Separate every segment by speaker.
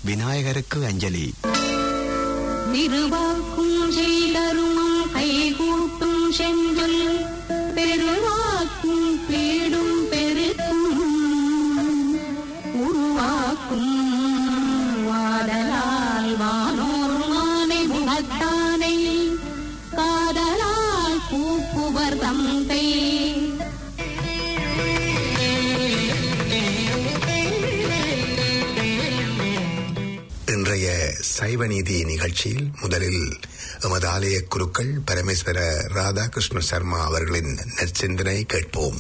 Speaker 1: விநாயகருக்கு அஞ்சலி
Speaker 2: திருவாக்கும் செய்தருமம் கைகூட்டும் செஞ்சொல் பெருவாக்கும் பீடும் பெருக்கும் உருவாக்கும் வாடலால் வானோர் மானை முகத்தானை காதலால் பூப்புவர் தந்தை
Speaker 3: இன்றைய சைவநீதி நிகழ்ச்சியில் முதலில் எமது ஆலய குருக்கள் பரமேஸ்வர ராதாகிருஷ்ண சர்மா அவர்களின் நற்சிந்தனை கேட்போம்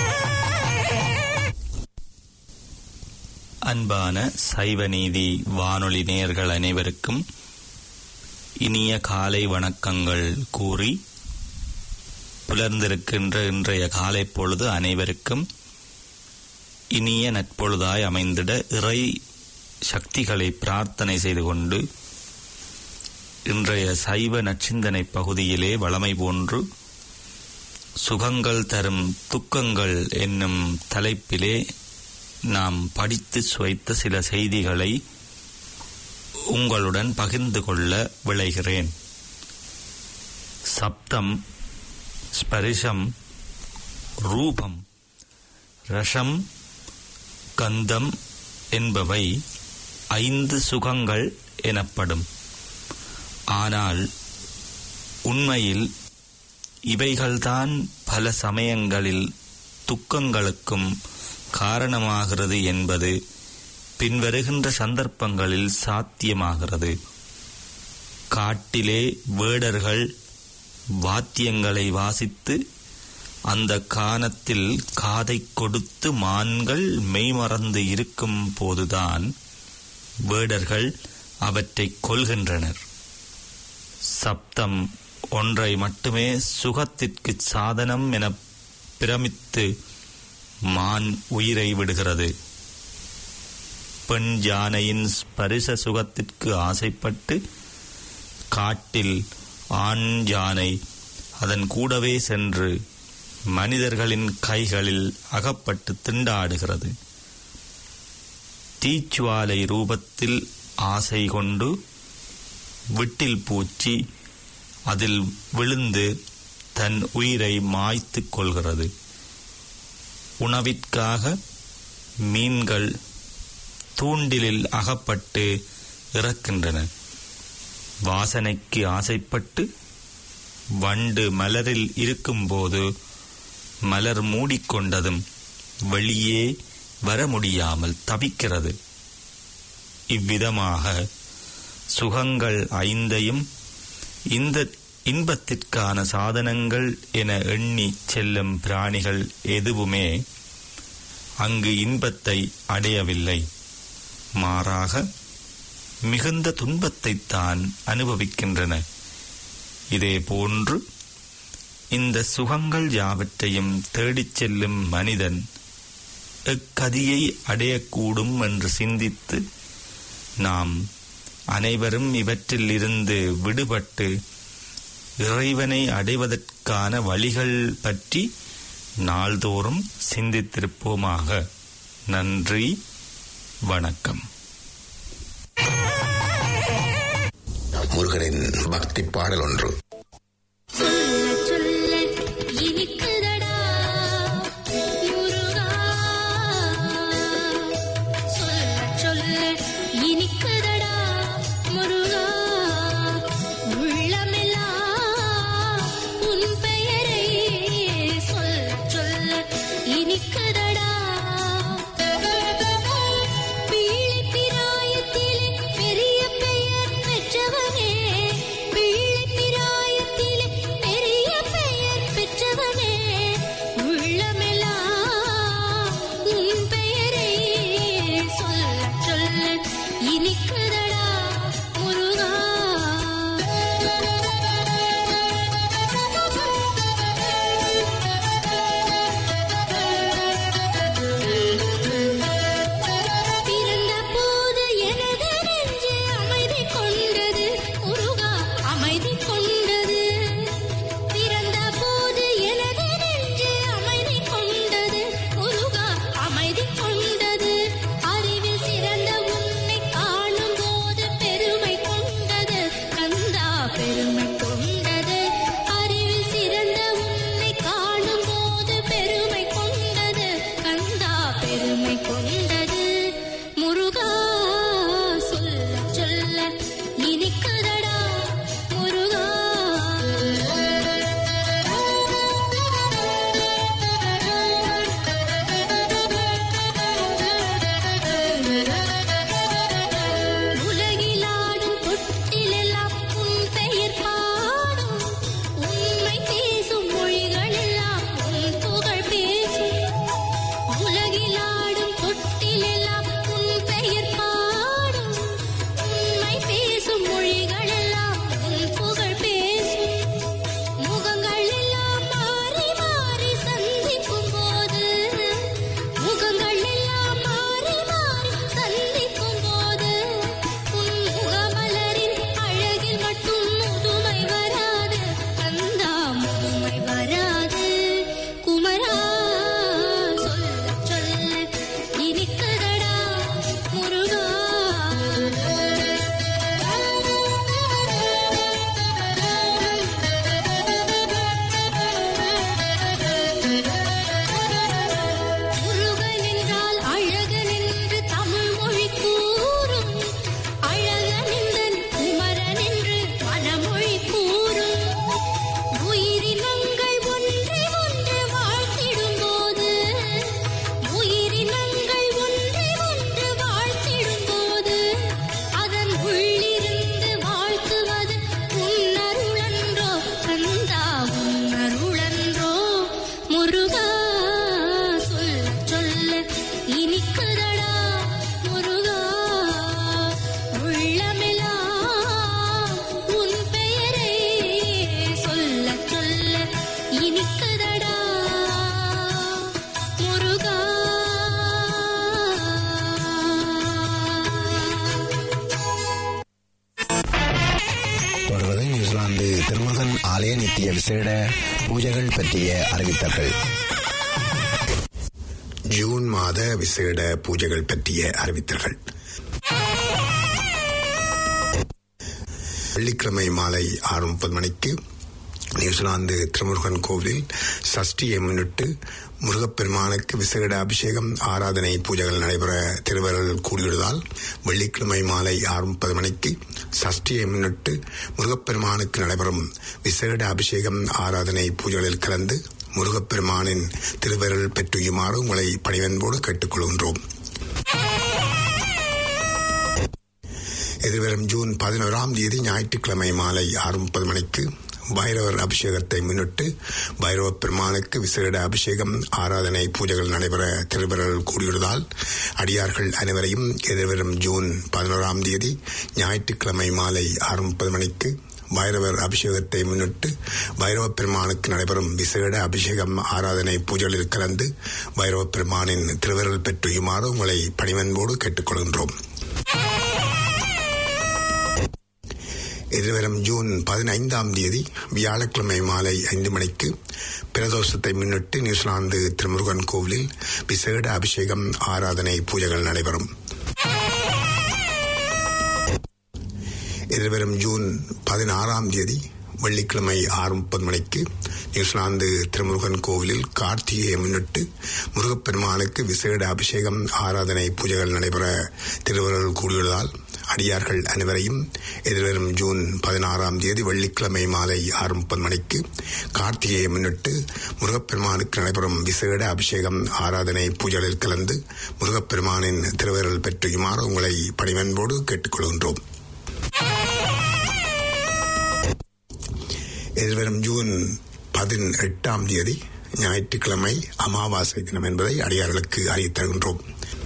Speaker 4: அன்பான சைவநீதி வானொலி நேயர்கள் அனைவருக்கும் இனிய காலை வணக்கங்கள் கூறி புலர்ந்திருக்கின்ற இன்றைய காலை பொழுது அனைவருக்கும் இனிய நட்பொழுதாய் அமைந்திட இறை சக்திகளை பிரார்த்தனை செய்து கொண்டு இன்றைய சைவ நச்சிந்தனை பகுதியிலே வளமை போன்று சுகங்கள் தரும் துக்கங்கள் என்னும் தலைப்பிலே நாம் படித்து சுவைத்த சில செய்திகளை உங்களுடன் பகிர்ந்து கொள்ள விளைகிறேன் சப்தம் ஸ்பரிசம் ரூபம் ரசம் கந்தம் என்பவை ஐந்து சுகங்கள் எனப்படும் ஆனால் உண்மையில் இவைகள்தான் பல சமயங்களில் துக்கங்களுக்கும் காரணமாகிறது என்பது பின்வருகின்ற சந்தர்ப்பங்களில் சாத்தியமாகிறது காட்டிலே வேடர்கள் வாத்தியங்களை வாசித்து அந்த கானத்தில் காதை கொடுத்து மான்கள் மெய்மறந்து இருக்கும் போதுதான் வேடர்கள் அவற்றை கொல்கின்றனர் சப்தம் ஒன்றை மட்டுமே சுகத்திற்கு சாதனம் என பிரமித்து மான் உயிரை விடுகிறது பெண் யானையின் ஸ்பரிச சுகத்திற்கு ஆசைப்பட்டு காட்டில் ஆண் யானை அதன் கூடவே சென்று மனிதர்களின் கைகளில் அகப்பட்டு திண்டாடுகிறது தீச்சுவாலை ரூபத்தில் ஆசை கொண்டு விட்டில் பூச்சி அதில் விழுந்து தன் உயிரை மாய்த்து கொள்கிறது உணவிற்காக மீன்கள் தூண்டிலில் அகப்பட்டு இறக்கின்றன வாசனைக்கு ஆசைப்பட்டு வண்டு மலரில் இருக்கும்போது மலர் மூடிக்கொண்டதும் வெளியே வர முடியாமல் தவிக்கிறது இவ்விதமாக சுகங்கள் ஐந்தையும் இந்த இன்பத்திற்கான சாதனங்கள் என எண்ணி செல்லும் பிராணிகள் எதுவுமே அங்கு இன்பத்தை அடையவில்லை மாறாக மிகுந்த துன்பத்தைத்தான் அனுபவிக்கின்றன இதே போன்று இந்த சுகங்கள் யாவற்றையும் தேடிச் செல்லும் மனிதன் எக்கதியை அடையக்கூடும் என்று சிந்தித்து நாம் அனைவரும் இவற்றில் இருந்து விடுபட்டு இறைவனை அடைவதற்கான வழிகள் பற்றி நாள்தோறும் சிந்தித்திருப்போமாக நன்றி வணக்கம்
Speaker 3: முருகனின் பக்தி பாடல் ஒன்று
Speaker 5: சொல்ல சொல்ல இனிக்குதடா முருகா சொல்ல சொல்ல இனிக்குதடா முருகா உள்ளமெல்லாம் உன் பெயரை சொல்ல சொல்ல இனிக்குதடா பீழை பிராயத்திலே பெரிய பெயர் பெற்றவனே பீழை பிராய
Speaker 1: திருமுருகன் ஆலய நித்திய விசேட பூஜைகள் பற்றிய அறிவித்தல்கள்
Speaker 3: ஜூன் மாத விசேட பூஜைகள் பற்றிய அறிவித்தல்கள் வெள்ளிக்கிழமை மாலை ஆறு முப்பது மணிக்கு நியூசிலாந்து திருமுருகன் கோவிலில் சஷ்டியை முன்னிட்டு முருகப்பெருமானுக்கு விசேட அபிஷேகம் ஆராதனை பூஜைகள் நடைபெற திருவருள் கூடியுள்ளதால் வெள்ளிக்கிழமை மாலை ஆறு முப்பது மணிக்கு சஷ்டியை முன்னிட்டு முருகப்பெருமானுக்கு நடைபெறும் விசேட அபிஷேகம் ஆராதனை பூஜைகளில் கலந்து முருகப்பெருமானின் திருவருள் பெற்றுயுமாறு உங்களை பணிவன்போடு கேட்டுக்கொள்கின்றோம் எதிர்வரும் ஜூன் பதினோராம் தேதி ஞாயிற்றுக்கிழமை மாலை ஆறு முப்பது மணிக்கு பைரவர் அபிஷேகத்தை முன்னிட்டு பைரவ பெருமானுக்கு விசேட அபிஷேகம் ஆராதனை பூஜைகள் நடைபெற திருவருள் கூடியுள்ளதால் அடியார்கள் அனைவரையும் எதிர்வரும் ஜூன் பதினோராம் தேதி ஞாயிற்றுக்கிழமை மாலை ஆறு முப்பது மணிக்கு பைரவர் அபிஷேகத்தை முன்னிட்டு பைரவ பெருமானுக்கு நடைபெறும் விசேட அபிஷேகம் ஆராதனை பூஜைகளில் கலந்து பைரவ பெருமானின் திருவருள் பெற்றுயுமாறு உங்களை பணிவன்போடு கேட்டுக்கொள்கின்றோம் எதிர்வரும் ஜூன் பதினைந்தாம் தேதி வியாழக்கிழமை மாலை ஐந்து மணிக்கு பிரதோஷத்தை முன்னிட்டு நியூசிலாந்து திருமுருகன் கோவிலில் விசேட அபிஷேகம் ஆராதனை பூஜைகள் நடைபெறும் எதிர்வரும் ஜூன் பதினாறாம் தேதி வெள்ளிக்கிழமை ஆறு முப்பது மணிக்கு நியூசிலாந்து திருமுருகன் கோவிலில் கார்த்திகையை முன்னிட்டு முருகப்பெருமானுக்கு விசேட அபிஷேகம் ஆராதனை பூஜைகள் நடைபெற திருவருள் கூடியுள்ளதால் அடியார்கள் அனைவரையும் எதிர்வரும் ஜூன் பதினாறாம் தேதி வெள்ளிக்கிழமை மாலை ஆறு முப்பது மணிக்கு கார்த்திகையை முன்னிட்டு முருகப்பெருமானுக்கு நடைபெறும் விசேட அபிஷேகம் ஆராதனை பூஜைகளில் கலந்து முருகப்பெருமானின் திருவருள் பெற்றுயுமாறு உங்களை பணிவன்போடு கேட்டுக்கொள்கின்றோம் எதிர்வரும் ஜூன் பதினெட்டாம் தேதி ஞாயிற்றுக்கிழமை அமாவாசை தினம் என்பதை அடியார்களுக்கு அறிவித்தருகின்றோம்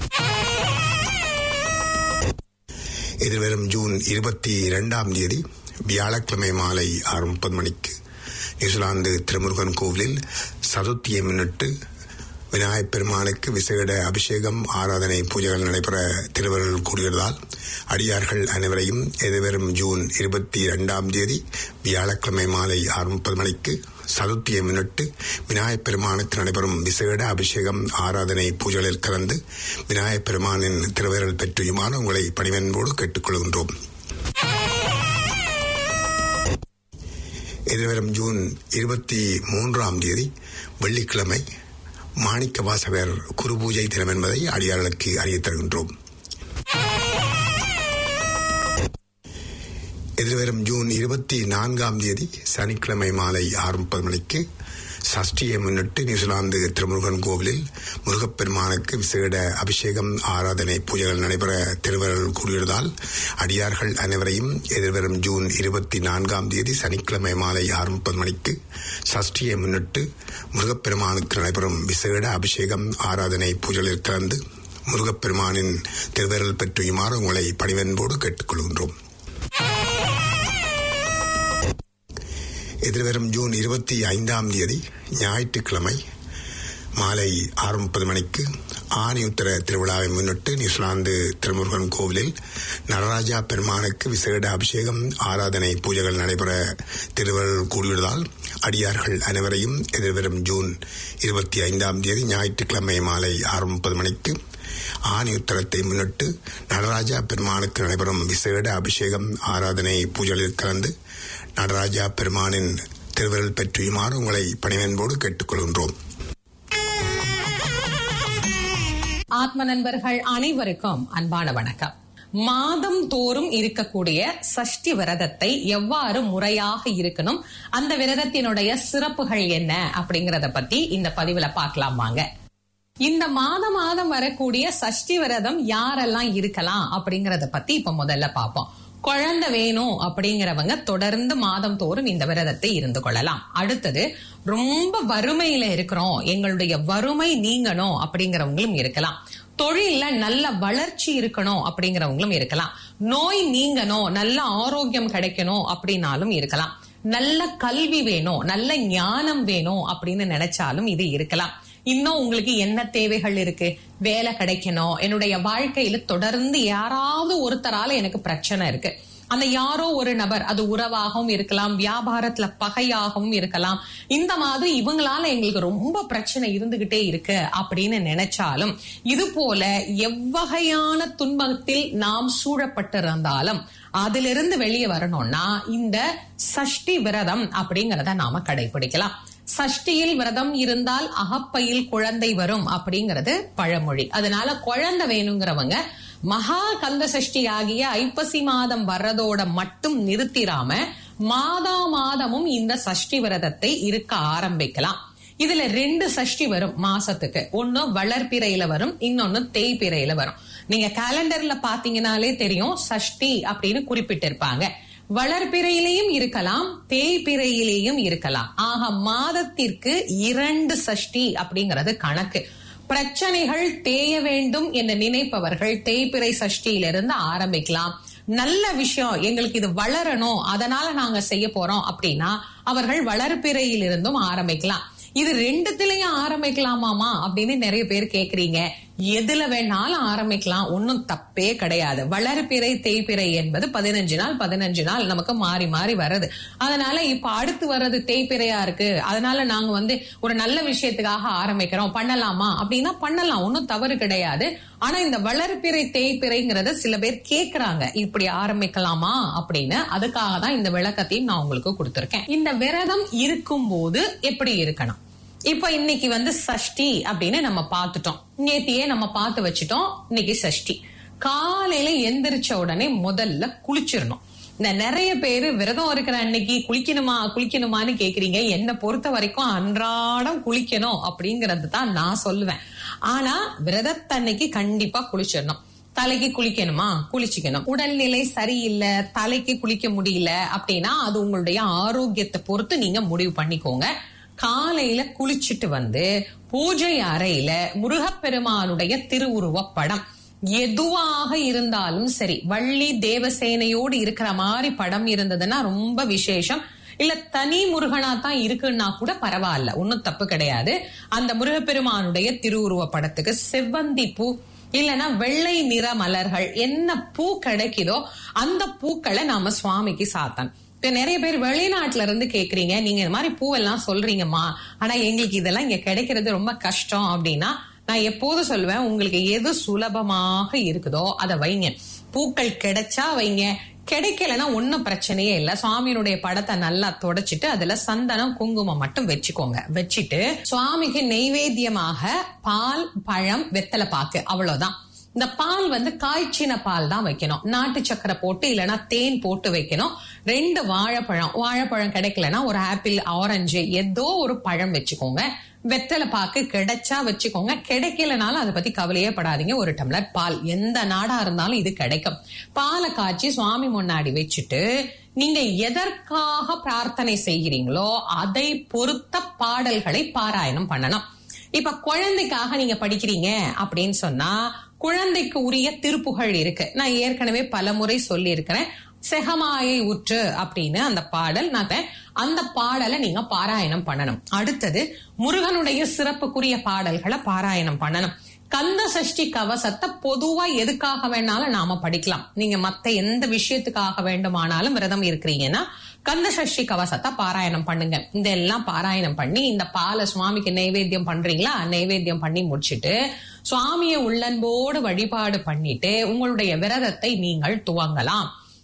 Speaker 3: எதிர்வரும் ஜூன் இருபத்தி இரண்டாம் தேதி வியாழக்கிழமை மாலை ஆறு முப்பது மணிக்கு நியூசிலாந்து திருமுருகன் கோவிலில் சதுர்த்தியை முன்னிட்டு விநாயகப் பெருமானுக்கு விசேட அபிஷேகம் ஆராதனை பூஜைகள் நடைபெற திருவருள் கூடியதால் அடியார்கள் அனைவரையும் எதிர்வரும் ஜூன் இருபத்தி இரண்டாம் தேதி வியாழக்கிழமை மாலை ஆறு முப்பது மணிக்கு சதுர்த்தியை முன்னிட்டு விநாயகப் பெருமானுக்கு நடைபெறும் விசேட அபிஷேகம் ஆராதனை பூஜைகளில் கலந்து விநாயகப் பெருமானின் திருவருள் பெற்றியுமான உங்களை பணிவன்போடு கேட்டுக்கொள்கின்றோம் எதிர்வரும் ஜூன் இருபத்தி மூன்றாம் தேதி வெள்ளிக்கிழமை மாணிக்க வாசகர் குரு பூஜை தினம் என்பதை அடியார்களுக்கு அறியத் தருகின்றோம் எதிர்வரும் ஜூன் இருபத்தி நான்காம் தேதி சனிக்கிழமை மாலை ஆறு முப்பது மணிக்கு சஷ்டியை முன்னிட்டு நியூசிலாந்து திருமுருகன் கோவிலில் முருகப்பெருமானுக்கு விசேட அபிஷேகம் ஆராதனை பூஜைகள் நடைபெற திருவருள் கூடியதால் அடியார்கள் அனைவரையும் எதிர்வரும் ஜூன் இருபத்தி நான்காம் தேதி சனிக்கிழமை மாலை ஆறு முப்பது மணிக்கு சஷ்டியை முன்னிட்டு முருகப்பெருமானுக்கு நடைபெறும் விசேட அபிஷேகம் ஆராதனை பூஜைகளில் கலந்து முருகப்பெருமானின் திருவருள் பெற்றுயுமாறு உங்களை பணிவன்போடு கேட்டுக்கொள்கின்றோம் எதிர்வரும் ஜூன் இருபத்தி ஐந்தாம் தேதி ஞாயிற்றுக்கிழமை மாலை ஆறு முப்பது மணிக்கு ஆணி உத்தர திருவிழாவை முன்னிட்டு நியூசிலாந்து திருமுருகன் கோவிலில் நடராஜா பெருமானுக்கு விசேட அபிஷேகம் ஆராதனை பூஜைகள் நடைபெற திருவருள் கூடியுள்ளதால் அடியார்கள் அனைவரையும் எதிர்வரும் ஜூன் இருபத்தி ஐந்தாம் தேதி ஞாயிற்றுக்கிழமை மாலை ஆறு முப்பது மணிக்கு ஆணி உத்தரத்தை முன்னிட்டு நடராஜா பெருமானுக்கு நடைபெறும் விசேட அபிஷேகம் ஆராதனை பூஜைகளில் கலந்து நடராஜா பெருமானின் திருவருள் பெற்றியுமாறு உங்களை பணிவன்போடு கேட்டுக்கொள்கின்றோம்
Speaker 6: ஆத்ம நண்பர்கள் அனைவருக்கும் அன்பான வணக்கம் மாதம் தோறும் இருக்கக்கூடிய சஷ்டி விரதத்தை எவ்வாறு முறையாக இருக்கணும் அந்த விரதத்தினுடைய சிறப்புகள் என்ன அப்படிங்கறத பத்தி இந்த பதிவுல பார்க்கலாம் வாங்க இந்த மாதம் மாதம் வரக்கூடிய சஷ்டி விரதம் யாரெல்லாம் இருக்கலாம் அப்படிங்கறத பத்தி இப்ப முதல்ல பார்ப்போம் குழந்தை வேணும் அப்படிங்கிறவங்க தொடர்ந்து மாதம் தோறும் இந்த விரதத்தை இருந்து கொள்ளலாம் அடுத்தது ரொம்ப வறுமையில இருக்கிறோம் எங்களுடைய வறுமை நீங்கணும் அப்படிங்கிறவங்களும் இருக்கலாம் தொழில்ல நல்ல வளர்ச்சி இருக்கணும் அப்படிங்கிறவங்களும் இருக்கலாம் நோய் நீங்கணும் நல்ல ஆரோக்கியம் கிடைக்கணும் அப்படின்னாலும் இருக்கலாம் நல்ல கல்வி வேணும் நல்ல ஞானம் வேணும் அப்படின்னு நினைச்சாலும் இது இருக்கலாம் இன்னும் உங்களுக்கு என்ன தேவைகள் இருக்கு வேலை கிடைக்கணும் என்னுடைய வாழ்க்கையில தொடர்ந்து யாராவது ஒருத்தரால எனக்கு பிரச்சனை இருக்கு அந்த யாரோ ஒரு நபர் அது உறவாகவும் இருக்கலாம் வியாபாரத்துல பகையாகவும் இருக்கலாம் இந்த மாதிரி இவங்களால எங்களுக்கு ரொம்ப பிரச்சனை இருந்துகிட்டே இருக்கு அப்படின்னு நினைச்சாலும் இது போல எவ்வகையான துன்பத்தில் நாம் சூழப்பட்டிருந்தாலும் அதிலிருந்து வெளியே வரணும்னா இந்த சஷ்டி விரதம் அப்படிங்கறத நாம கடைபிடிக்கலாம் சஷ்டியில் விரதம் இருந்தால் அகப்பையில் குழந்தை வரும் அப்படிங்கிறது பழமொழி அதனால குழந்தை வேணுங்கிறவங்க மகா கந்த சஷ்டி ஆகிய ஐப்பசி மாதம் வர்றதோட மட்டும் நிறுத்திராம மாதா மாதமும் இந்த சஷ்டி விரதத்தை இருக்க ஆரம்பிக்கலாம் இதுல ரெண்டு சஷ்டி வரும் மாசத்துக்கு ஒன்னு வளர்பிறையில வரும் இன்னொன்னு தேய்பிறையில வரும் நீங்க கேலண்டர்ல பாத்தீங்கன்னாலே தெரியும் சஷ்டி அப்படின்னு குறிப்பிட்டிருப்பாங்க வளர்பிறையிலையும் இருக்கலாம் தேய்பிறையிலேயும் இருக்கலாம் ஆக மாதத்திற்கு இரண்டு சஷ்டி அப்படிங்கிறது கணக்கு பிரச்சனைகள் தேய வேண்டும் என்று நினைப்பவர்கள் தேய்பிறை சஷ்டியிலிருந்து ஆரம்பிக்கலாம் நல்ல விஷயம் எங்களுக்கு இது வளரணும் அதனால நாங்க செய்ய போறோம் அப்படின்னா அவர்கள் வளர்பிறையில் இருந்தும் ஆரம்பிக்கலாம் இது ரெண்டுத்திலயும் ஆரம்பிக்கலாமாமா அப்படின்னு நிறைய பேர் கேக்குறீங்க எதுல வேணாலும் ஆரம்பிக்கலாம் ஒன்னும் தப்பே கிடையாது வளர்பிறை தேய்பிறை என்பது பதினஞ்சு நாள் பதினஞ்சு நாள் நமக்கு மாறி மாறி வருது அதனால இப்ப அடுத்து வர்றது தேய்பிறையா இருக்கு அதனால நாங்க வந்து ஒரு நல்ல விஷயத்துக்காக ஆரம்பிக்கிறோம் பண்ணலாமா அப்படின்னா பண்ணலாம் ஒன்னும் தவறு கிடையாது ஆனா இந்த வளர்பிறை தேய்பிறைங்கிறத சில பேர் கேக்குறாங்க இப்படி ஆரம்பிக்கலாமா அப்படின்னு அதுக்காக தான் இந்த விளக்கத்தையும் நான் உங்களுக்கு கொடுத்திருக்கேன் இந்த விரதம் இருக்கும்போது எப்படி இருக்கணும் இப்ப இன்னைக்கு வந்து சஷ்டி அப்படின்னு நம்ம பார்த்துட்டோம் நேத்தியே நம்ம பார்த்து வச்சுட்டோம் இன்னைக்கு சஷ்டி காலையில எந்திரிச்ச உடனே முதல்ல குளிச்சிடணும் இந்த நிறைய பேரு விரதம் இருக்கிற அன்னைக்கு குளிக்கணுமா குளிக்கணுமான்னு கேக்குறீங்க என்ன பொறுத்த வரைக்கும் அன்றாடம் குளிக்கணும் அப்படிங்கறது தான் நான் சொல்லுவேன் ஆனா விரதத்தன்னைக்கு கண்டிப்பா குளிச்சிடணும் தலைக்கு குளிக்கணுமா குளிச்சுக்கணும் உடல்நிலை சரியில்லை தலைக்கு குளிக்க முடியல அப்படின்னா அது உங்களுடைய ஆரோக்கியத்தை பொறுத்து நீங்க முடிவு பண்ணிக்கோங்க காலையில குளிச்சுட்டு வந்து பூஜை அறையில முருகப்பெருமானுடைய திருவுருவ படம் எதுவாக இருந்தாலும் சரி வள்ளி தேவசேனையோடு இருக்கிற மாதிரி படம் இருந்ததுன்னா ரொம்ப விசேஷம் இல்ல தனி முருகனா தான் இருக்குன்னா கூட பரவாயில்ல ஒன்னும் தப்பு கிடையாது அந்த முருகப்பெருமானுடைய திருவுருவ படத்துக்கு செவ்வந்தி பூ இல்லனா வெள்ளை நிற மலர்கள் என்ன பூ கிடைக்குதோ அந்த பூக்களை நாம சுவாமிக்கு சாத்தன் இப்ப நிறைய பேர் வெளிநாட்டுல இருந்து கேக்குறீங்க நீங்க இந்த மாதிரி பூவெல்லாம் சொல்றீங்கம்மா ஆனா எங்களுக்கு இதெல்லாம் இங்க கிடைக்கிறது ரொம்ப கஷ்டம் அப்படின்னா நான் எப்போதும் சொல்லுவேன் உங்களுக்கு எது சுலபமாக இருக்குதோ அதை வைங்க பூக்கள் கிடைச்சா வைங்க கிடைக்கலன்னா ஒன்னும் பிரச்சனையே இல்ல சுவாமியினுடைய படத்தை நல்லா தொடச்சிட்டு அதுல சந்தனம் குங்குமம் மட்டும் வச்சுக்கோங்க வச்சுட்டு சுவாமிக்கு நெய்வேத்தியமாக பால் பழம் வெத்தலை பாக்கு அவ்வளவுதான் இந்த பால் வந்து காய்ச்சின பால் தான் வைக்கணும் நாட்டு சக்கரை போட்டு இல்லைன்னா தேன் போட்டு வைக்கணும் ரெண்டு வாழைப்பழம் வாழைப்பழம் கிடைக்கலன்னா ஒரு ஆப்பிள் ஆரஞ்சு ஏதோ ஒரு பழம் வச்சுக்கோங்க வெத்தலை பாக்கு கிடைச்சா வச்சுக்கோங்க கிடைக்கலனாலும் அதை பத்தி கவலையே படாதீங்க ஒரு டம்ளர் பால் எந்த நாடா இருந்தாலும் இது கிடைக்கும் பாலை காய்ச்சி சுவாமி முன்னாடி வச்சுட்டு நீங்க எதற்காக பிரார்த்தனை செய்கிறீங்களோ அதை பொறுத்த பாடல்களை பாராயணம் பண்ணணும் இப்ப குழந்தைக்காக நீங்க படிக்கிறீங்க அப்படின்னு சொன்னா குழந்தைக்கு உரிய திருப்புகழ் இருக்கு நான் ஏற்கனவே பல முறை சொல்லி இருக்கிறேன் செகமாயை உற்று அப்படின்னு அந்த பாடல் நான் அந்த பாடலை நீங்க பாராயணம் பண்ணணும் அடுத்தது முருகனுடைய சிறப்புக்குரிய பாடல்களை பாராயணம் பண்ணணும் கந்த சஷ்டி கவசத்தை பொதுவா எதுக்காக வேணாலும் நாம படிக்கலாம் நீங்க மத்த எந்த விஷயத்துக்காக வேண்டுமானாலும் விரதம் இருக்கிறீங்கன்னா கந்த சஷ்டி கவசத்தை பாராயணம் பண்ணுங்க இதெல்லாம் பாராயணம் பண்ணி இந்த பாலை சுவாமிக்கு நைவேத்தியம் பண்றீங்களா நைவேத்தியம் பண்ணி முடிச்சிட்டு சுவாமியை உள்ளன்போடு வழிபாடு பண்ணிட்டு உங்களுடைய விரதத்தை நீங்கள் துவங்கலாம்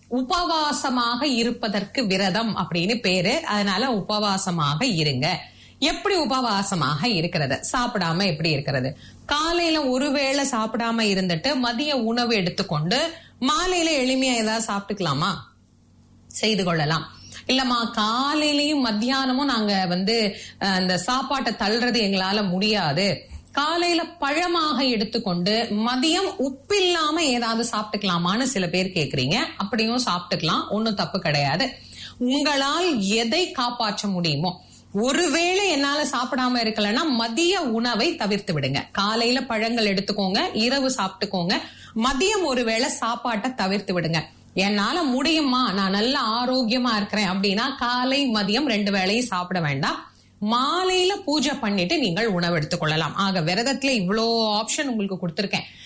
Speaker 6: உபவாசமாக இருப்பதற்கு விரதம் அப்படின்னு பேரு அதனால உபவாசமாக இருங்க எப்படி உபவாசமாக இருக்கிறது சாப்பிடாம எப்படி இருக்கிறது காலையில ஒருவேளை சாப்பிடாம இருந்துட்டு மதிய உணவு எடுத்துக்கொண்டு மாலையில எளிமையா ஏதாவது சாப்பிட்டுக்கலாமா செய்து கொள்ளலாம் இல்லம்மா காலையிலயும் மத்தியானமும் நாங்க வந்து அந்த சாப்பாட்டை தள்ளுறது எங்களால முடியாது காலையில பழமாக எடுத்துக்கொண்டு மதியம் உப்பில்லாம ஏதாவது சாப்பிட்டுக்கலாமான்னு சில பேர் கேக்குறீங்க அப்படியும் சாப்பிட்டுக்கலாம் ஒன்னும் தப்பு கிடையாது உங்களால் எதை காப்பாற்ற முடியுமோ ஒருவேளை என்னால சாப்பிடாம இருக்கலன்னா மதிய உணவை தவிர்த்து விடுங்க காலையில பழங்கள் எடுத்துக்கோங்க இரவு சாப்பிட்டுக்கோங்க மதியம் ஒருவேளை சாப்பாட்டை தவிர்த்து விடுங்க என்னால முடியுமா நான் நல்ல ஆரோக்கியமா இருக்கிறேன் அப்படின்னா காலை மதியம் ரெண்டு வேளையும் சாப்பிட வேண்டாம் மாலையில பூஜை பண்ணிட்டு நீங்கள் உணவு எடுத்துக்கொள்ளலாம் ஆக விரதத்துல இவ்வளோ ஆப்ஷன் உங்களுக்கு கொடுத்திருக்கேன்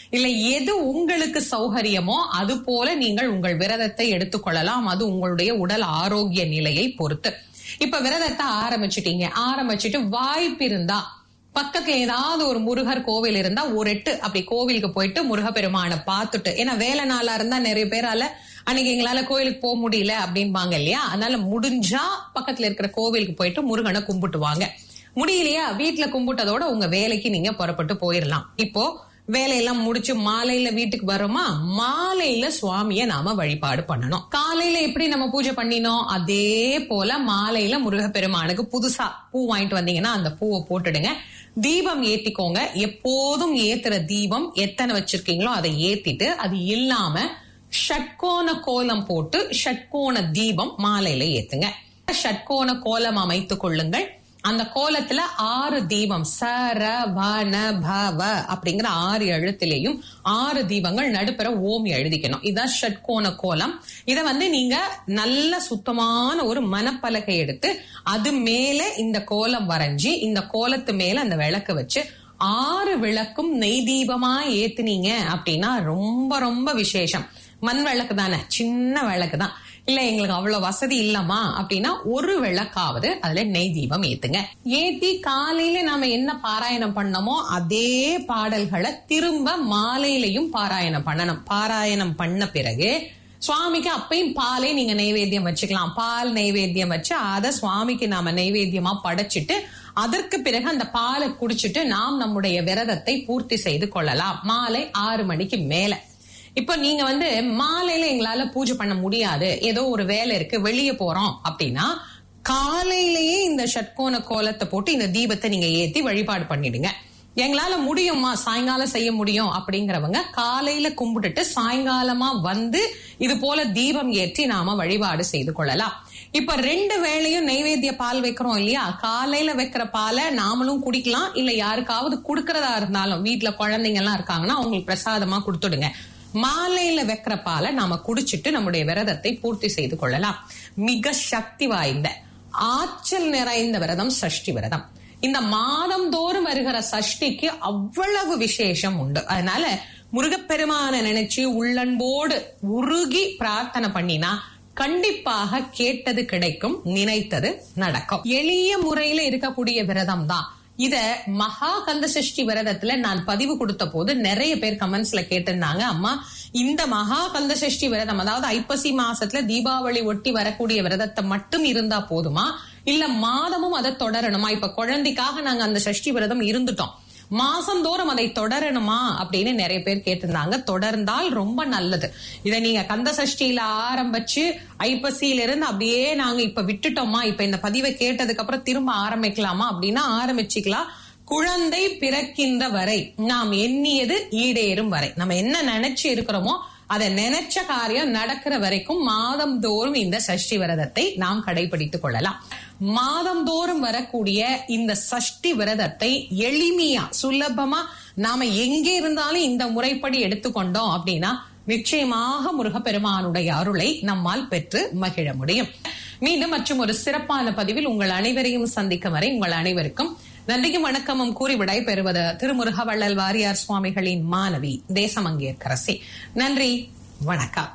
Speaker 6: இல்ல எது உங்களுக்கு சௌகரியமோ அது போல நீங்கள் உங்கள் விரதத்தை எடுத்துக்கொள்ளலாம் அது உங்களுடைய உடல் ஆரோக்கிய நிலையை பொறுத்து இப்ப விரதத்தை ஆரம்பிச்சிட்டீங்க ஆரம்பிச்சிட்டு வாய்ப்பு இருந்தா பக்கத்துல ஏதாவது ஒரு முருகர் கோவில் இருந்தா ஒரு எட்டு அப்படி கோவிலுக்கு போயிட்டு முருகப்பெருமானை பார்த்துட்டு ஏன்னா வேலை நாளா இருந்தா நிறைய பேரால அன்னைக்கு எங்களால கோயிலுக்கு போக முடியல அப்படின்பாங்க இல்லையா அதனால முடிஞ்சா பக்கத்துல இருக்கிற கோவிலுக்கு போயிட்டு முருகனை கும்பிட்டு வாங்க முடியலையா வீட்டுல கும்பிட்டதோட உங்க வேலைக்கு நீங்க புறப்பட்டு போயிடலாம் இப்போ வேலையெல்லாம் முடிச்சு மாலையில வீட்டுக்கு வரோமா மாலையில சுவாமிய நாம வழிபாடு பண்ணணும் காலையில எப்படி நம்ம பூஜை பண்ணினோம் அதே போல மாலையில முருகப்பெருமானுக்கு புதுசா பூ வாங்கிட்டு வந்தீங்கன்னா அந்த பூவை போட்டுடுங்க தீபம் ஏத்திக்கோங்க எப்போதும் ஏத்துற தீபம் எத்தனை வச்சிருக்கீங்களோ அதை ஏத்திட்டு அது இல்லாம ஷட்கோண கோலம் போட்டு ஷட்கோண தீபம் மாலையில ஏத்துங்க ஷட்கோண கோலம் அமைத்துக் கொள்ளுங்கள் அந்த கோலத்துல ஆறு தீபம் ச ர வ ந ப வ அப்படிங்கிற ஆறு எழுத்திலேயும் ஆறு தீபங்கள் நடுப்புற ஓம் எழுதிக்கணும் இதுதான் ஷட்கோண கோலம் இத வந்து நீங்க நல்ல சுத்தமான ஒரு மனப்பலகை எடுத்து அது மேல இந்த கோலம் வரைஞ்சி இந்த கோலத்து மேல அந்த விளக்கு வச்சு ஆறு விளக்கும் நெய் தீபமா ஏத்துனீங்க அப்படின்னா ரொம்ப ரொம்ப விசேஷம் மண் விளக்கு தானே சின்ன விளக்கு தான் இல்ல எங்களுக்கு அவ்வளவு வசதி இல்லம்மா அப்படின்னா ஒரு விளக்காவது அதுல நெய் தீபம் ஏத்துங்க ஏத்தி காலையில நாம என்ன பாராயணம் பண்ணமோ அதே பாடல்களை திரும்ப மாலையிலையும் பாராயணம் பண்ணணும் பாராயணம் பண்ண பிறகு சுவாமிக்கு அப்பயும் பாலே நீங்க நைவேத்தியம் வச்சுக்கலாம் பால் நைவேத்தியம் வச்சு அதை சுவாமிக்கு நாம நைவேத்தியமா படைச்சிட்டு அதற்கு பிறகு அந்த பாலை குடிச்சிட்டு நாம் நம்முடைய விரதத்தை பூர்த்தி செய்து கொள்ளலாம் மாலை ஆறு மணிக்கு மேல இப்ப நீங்க வந்து மாலையில எங்களால பூஜை பண்ண முடியாது ஏதோ ஒரு வேலை இருக்கு வெளியே போறோம் அப்படின்னா காலையிலேயே இந்த ஷட்கோண கோலத்தை போட்டு இந்த தீபத்தை நீங்க ஏத்தி வழிபாடு பண்ணிடுங்க எங்களால முடியுமா சாயங்காலம் செய்ய முடியும் அப்படிங்கிறவங்க காலையில கும்பிட்டுட்டு சாயங்காலமா வந்து இது போல தீபம் ஏற்றி நாம வழிபாடு செய்து கொள்ளலாம் இப்ப ரெண்டு வேளையும் நைவேத்திய பால் வைக்கிறோம் இல்லையா காலையில வைக்கிற பாலை நாமளும் குடிக்கலாம் இல்ல யாருக்காவது குடுக்கறதா இருந்தாலும் வீட்டுல குழந்தைங்க எல்லாம் இருக்காங்கன்னா அவங்களுக்கு பிரசாதமா கொடுத்துடுங்க மாலையில வைக்கிற பாலை நாம குடிச்சிட்டு நம்முடைய விரதத்தை பூர்த்தி செய்து கொள்ளலாம் மிக சக்தி வாய்ந்த ஆற்றல் நிறைந்த விரதம் சஷ்டி விரதம் இந்த மாதம் தோறும் வருகிற சஷ்டிக்கு அவ்வளவு விசேஷம் உண்டு அதனால முருகப்பெருமான நினைச்சு உள்ளன்போடு உருகி பிரார்த்தனை பண்ணினா கண்டிப்பாக கேட்டது கிடைக்கும் நினைத்தது நடக்கும் எளிய முறையில இருக்கக்கூடிய விரதம் தான் இத மகா கந்த சஷ்டி விரதத்துல நான் பதிவு கொடுத்த போது நிறைய பேர் கமெண்ட்ஸ்ல கேட்டிருந்தாங்க அம்மா இந்த மகா கந்த சஷ்டி விரதம் அதாவது ஐப்பசி மாசத்துல தீபாவளி ஒட்டி வரக்கூடிய விரதத்தை மட்டும் இருந்தா போதுமா இல்ல மாதமும் அதை தொடரணுமா இப்ப குழந்தைக்காக நாங்க அந்த சஷ்டி விரதம் இருந்துட்டோம் மாசந்தோறும் அதை தொடரணுமா அப்படின்னு நிறைய பேர் கேட்டிருந்தாங்க தொடர்ந்தால் ரொம்ப நல்லது இதை நீங்க கந்த சஷ்டியில ஆரம்பிச்சு ஐப்பசியில இருந்து அப்படியே நாங்க இப்ப விட்டுட்டோமா இப்ப இந்த பதிவை கேட்டதுக்கு அப்புறம் திரும்ப ஆரம்பிக்கலாமா அப்படின்னா ஆரம்பிச்சுக்கலாம் குழந்தை பிறக்கின்ற வரை நாம் எண்ணியது ஈடேறும் வரை நம்ம என்ன நினைச்சு இருக்கிறோமோ அதை நினைச்ச காரியம் நடக்கிற வரைக்கும் மாதம் தோறும் இந்த சஷ்டி விரதத்தை நாம் கடைபிடித்துக் கொள்ளலாம் மாதம் தோறும் வரக்கூடிய இந்த சஷ்டி விரதத்தை எளிமையா சுலபமா நாம எங்கே இருந்தாலும் இந்த முறைப்படி எடுத்துக்கொண்டோம் அப்படின்னா நிச்சயமாக முருகப்பெருமானுடைய அருளை நம்மால் பெற்று மகிழ முடியும் மீண்டும் மற்றும் ஒரு சிறப்பான பதிவில் உங்கள் அனைவரையும் சந்திக்கும் வரை உங்கள் அனைவருக்கும் நன்றியும் வணக்கமும் கூறி விடை பெறுவது திருமுருகவள்ளல் வாரியார் சுவாமிகளின் மாணவி தேசமங்கேற்கரசி நன்றி வணக்கம்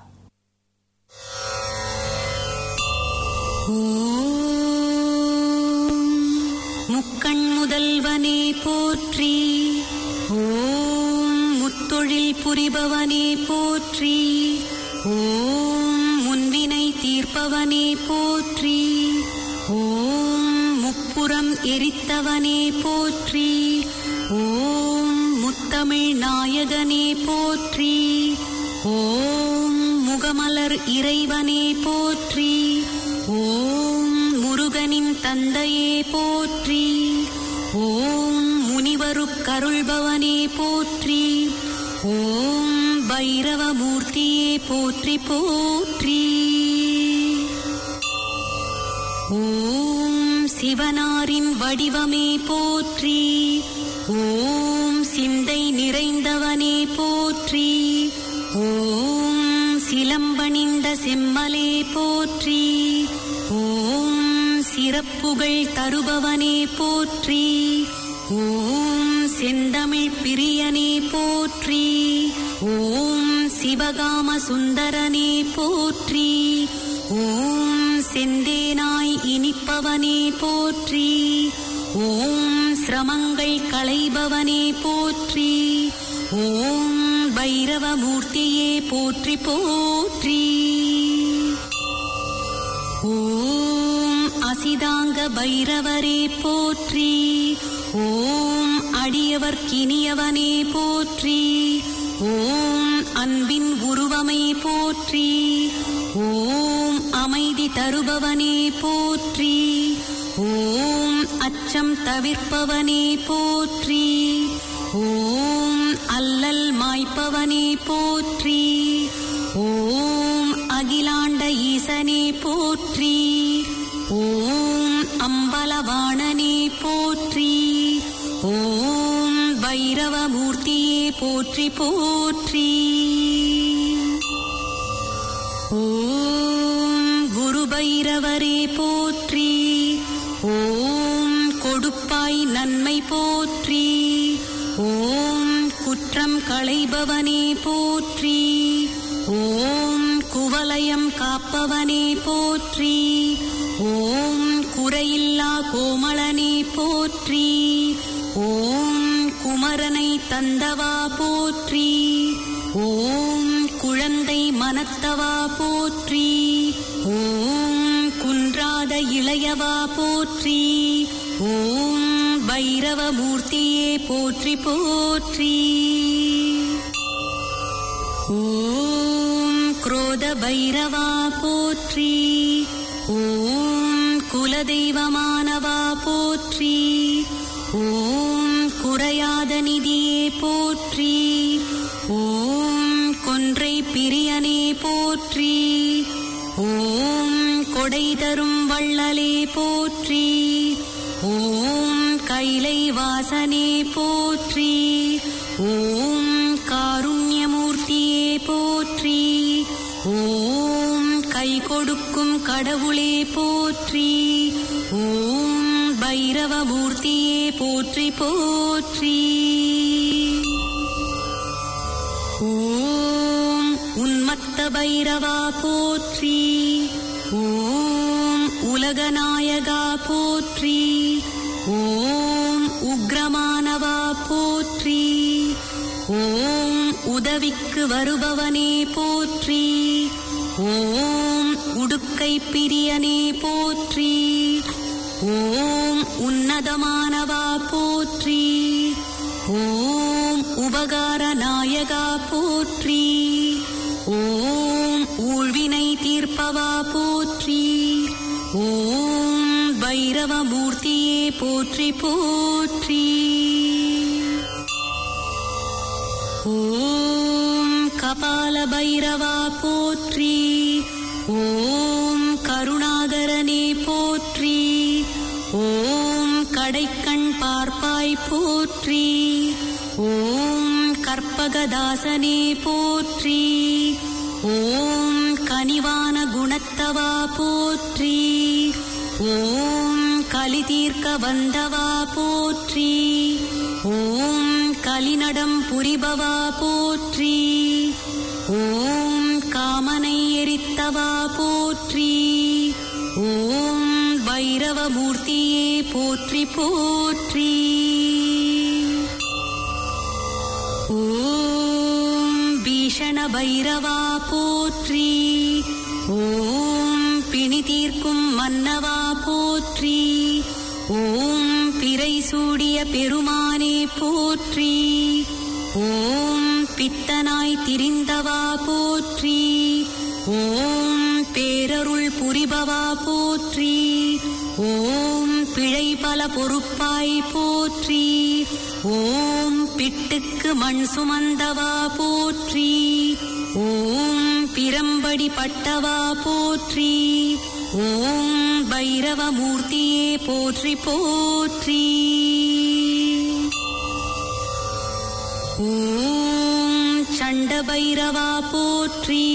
Speaker 5: முக்கண் முதல்வனே போற்றி ஓம் முத்தொழில் புரிபவனே போற்றி ஓம் முன்வினை தீர்ப்பவனே போற்றி ஓம் முப்புறம் எரித்தவனே போற்றி ஓம் முத்தமிழ் நாயகனே போற்றி ஓம் முகமலர் இறைவனே போற்றி ஓம் முருகனின் தந்தையே போற்றி ஓம் முனிவருக்கருள்பவனே போற்றி ஓம் பைரவமூர்த்தியே போற்றி போற்றி ஓம் சிவனாரின் வடிவமே போற்றி ஓம் சிந்தை நிறைந்தவனே போற்றி ஓம் சிலம்பணிந்த செம்மலே போற்றி ஓம் சிறப்புகள் தருபவனே போற்றி ஓம் செந்தமிழ் பிரியனே போற்றி ஓம் சிவகாம சுந்தரனே போற்றி ஓம் செந்தேனாய் இனிப்பவனே போற்றி ஓம் சிரமங்கள் களைபவனே போற்றி ஓம் பைரவமூர்த்தியே போற்றி போற்றி ஓம் அசிதாங்க பைரவரே போற்றி ஓம் அடியவர்க்கினியவனே போற்றி ஓம் அன்பின் உருவமே போற்றி ஓம் அமைதி தருபவனே போற்றி ஓம் அச்சம் தவிர்ப்பவனே போற்றி ஓம் அல்லல் மாய்ப்பவனே போற்றி ஓம் அகிலாண்ட ஈசனே போற்றி ஓம் அம்பலவாணனே போற்றி ஓம் பைரவமூர்த்தியே போற்றி போற்றி ஓம் குரு பைரவரே போற்றி ஓம் கொடுப்பாய் நன்மை போற்றி ஓம் குற்றம் களைபவனே போற்றி ஓம் குவலயம் காப்பவனே போற்றி ஓம் குறையில்லா கோமளனே போற்றி ஓம் குமரனை தந்தவா போற்றி ஓம் குழந்தை மனத்தவா போற்றி ஓம் குன்றாத இளையவா போற்றி ஓம் பைரவமூர்த்தியே போற்றி போற்றி ஓம் குரோத பைரவா போற்றி ஓம் குலதெய்வமானவா போற்றி ஓம் குறையாத நிதியே போற்றி ஓம் கொன்றை பிரியனே போற்றி ஓம் கொடை தரும் வள்ளலே போற்றி ஓம் கைலை வாசனே போற்றி ஓம் காருண்யமூர்த்தியே போற்றி ஓம் கை கொடுக்கும் கடவுளே போற்றி ஓம் பைரவமூர்த்தியே போற்றி போற்றி ஓம் உன்மத்த பைரவா போற்றி ஓம் உலகநாயகா போற்றி ஓம் உக்ரமானவா போற்றி ஓம் உதவிக்கு வருபவனே போற்றி ஓம் உடுக்கை பிரியனே போற்றி ஓம் உன்னதமானவா போற்றி ஓம் உபகார நாயகா போற்றி ஓம் ஊழ்வினை தீர்ப்பவா போற்றி ஓம் பைரவமூர்த்தியே போற்றி போற்றி ஓம் கபால பைரவா போற்றி ஓம் கருணாகரனே போற்றி ஓம் கடைக்கண் பார்ப்பாய் போற்றி ஓம் கற்பகதாசனே போற்றி ஓம் கனிவான குணத்தவா போற்றி ஓம் கலி தீர்க்க வந்தவா போற்றி ஓம் கலிநடம் புரிபவா போற்றி ஓம் காமனை எரித்தவா போற்றி ஓம் பைரவமூர்த்தியே போற்றி போற்றி ஓம் பீஷண பைரவா போற்றி ஓம் பிணி தீர்க்கும் மன்னவா போற்றி ஓம் பிறை சூடிய பெருமானே போற்றி ஓம் பித்தனாய் திரிந்தவா போற்றி ஓம் பேரருள் புரிபவா போற்றி ஓம் பிழை பல பொறுப்பாய் போற்றி ஓம் பிட்டுக்கு மண் சுமந்தவா போற்றி ஓம் பிரம்படி பட்டவா போற்றி ஓம் பைரவமூர்த்தியே போற்றி போற்றி ஓம் சண்ட பைரவா போற்றி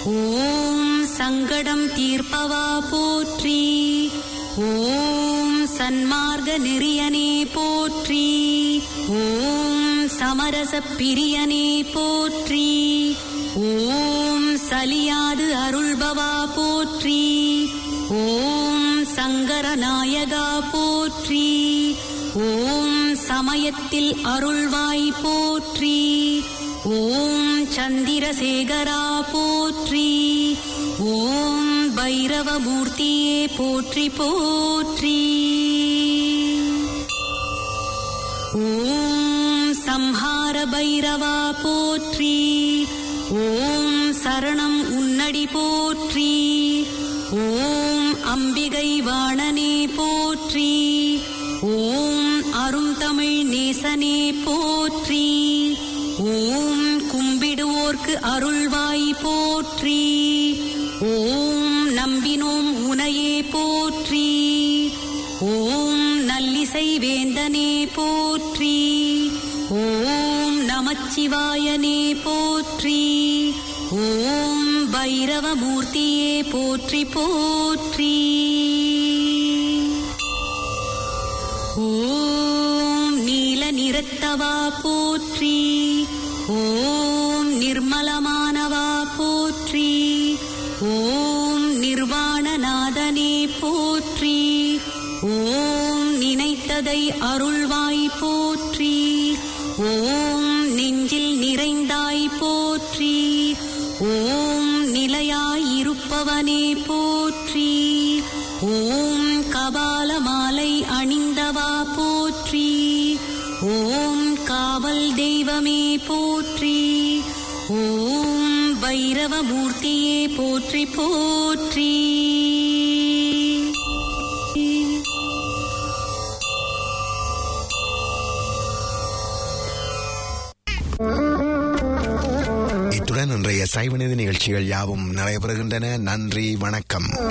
Speaker 5: ஓம் சங்கடம் தீர்ப்பவா போற்றி ஓம் சன்மார்க்க நெறியனே போற்றி ஓம் சமரச பிரியனே போற்றி ஓம் சலியாது அருள்பவா போற்றி ஓம் சங்கரநாயகா போற்றி ஓம் சமயத்தில் அருள்வாய் போற்றி ஓம் சந்திரசேகரா போற்றி ஓம் பைரவமூர்த்தியே போற்றி போற்றி ஓம் சம்ஹார பைரவா போற்றி ஓம் சரணம் உன்னடி போற்றி ஓம் அம்பிகை வாணனே போற்றி ஓம் அருந்தமிழ் நேசனே போற்றி ஓம் கும்பிடுவோர்க்கு அருள்வாய் போற்றி ஓம் நம்பினோம் உனையே போற்றி ஓம் நல்லிசை வேந்தனே போற்றி ஓம் நமச்சிவாயனே போற்றி ஓம் பைரவமூர்த்தியே போற்றி போற்றி ஓம் நீல நிறத்தவா போற்றி ஓம் நிர்மலமானவா போற்றி ஓம் நிர்வாணநாதனே போற்றி ஓம் நினைத்ததை அருள்வாய் போற்றி ஓம் நெஞ்சில் நிறைந்தாய் போற்றி ஓம் நிலையாயிருப்பவனே போற்றி ஓம் கபால மாலை அணிந்தவா போற்றி ஓம் காவல் தெய்வமே போற்றி ஓம் பைரவமூர்த்தியே போற்றி போற்றி
Speaker 3: இத்துடன் இன்றைய சைவநிதி நிகழ்ச்சிகள் யாவும் நிறைவு பெறுகின்றன நன்றி வணக்கம்